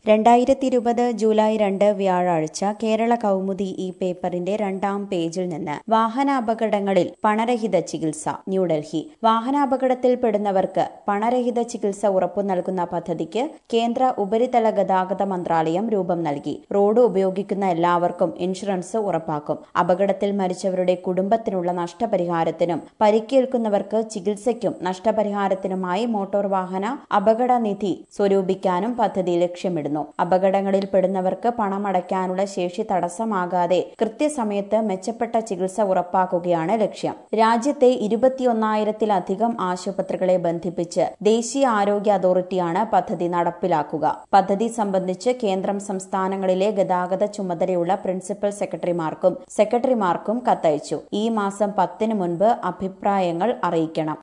രണ്ടായിരത്തി ഇരുപത് ജൂലൈ രണ്ട് വ്യാഴാഴ്ച കേരള കൗമുദി ഈ പേപ്പറിന്റെ രണ്ടാം പേജിൽ നിന്ന് വാഹനാപകടങ്ങളിൽ പണരഹിത ചികിത്സ ന്യൂഡൽഹി വാഹനാപകടത്തിൽപ്പെടുന്നവർക്ക് പണരഹിത ചികിത്സ ഉറപ്പു നൽകുന്ന പദ്ധതിക്ക് കേന്ദ്ര ഉപരിതല ഗതാഗത മന്ത്രാലയം രൂപം നൽകി റോഡ് ഉപയോഗിക്കുന്ന എല്ലാവർക്കും ഇൻഷുറൻസ് ഉറപ്പാക്കും അപകടത്തിൽ മരിച്ചവരുടെ കുടുംബത്തിനുള്ള നഷ്ടപരിഹാരത്തിനും പരിക്കേൽക്കുന്നവർക്ക് ചികിത്സയ്ക്കും നഷ്ടപരിഹാരത്തിനുമായി മോട്ടോർ വാഹന അപകട നിധി സ്വരൂപിക്കാനും പദ്ധതി ലക്ഷ്യമിടുന്നു അപകടങ്ങളിൽ പെടുന്നവർക്ക് പണമടയ്ക്കാനുള്ള ശേഷി തടസ്സമാകാതെ കൃത്യസമയത്ത് മെച്ചപ്പെട്ട ചികിത്സ ഉറപ്പാക്കുകയാണ് ലക്ഷ്യം രാജ്യത്തെ ഇരുപത്തിയൊന്നായിരത്തിലധികം ആശുപത്രികളെ ബന്ധിപ്പിച്ച് ദേശീയ ആരോഗ്യ അതോറിറ്റിയാണ് പദ്ധതി നടപ്പിലാക്കുക പദ്ധതി സംബന്ധിച്ച് കേന്ദ്രം സംസ്ഥാനങ്ങളിലെ ഗതാഗത ചുമതലയുള്ള പ്രിൻസിപ്പൽ സെക്രട്ടറിമാർക്കും സെക്രട്ടറിമാർക്കും കത്തയച്ചു ഈ മാസം പത്തിന് മുൻപ് അഭിപ്രായങ്ങൾ അറിയിക്കണം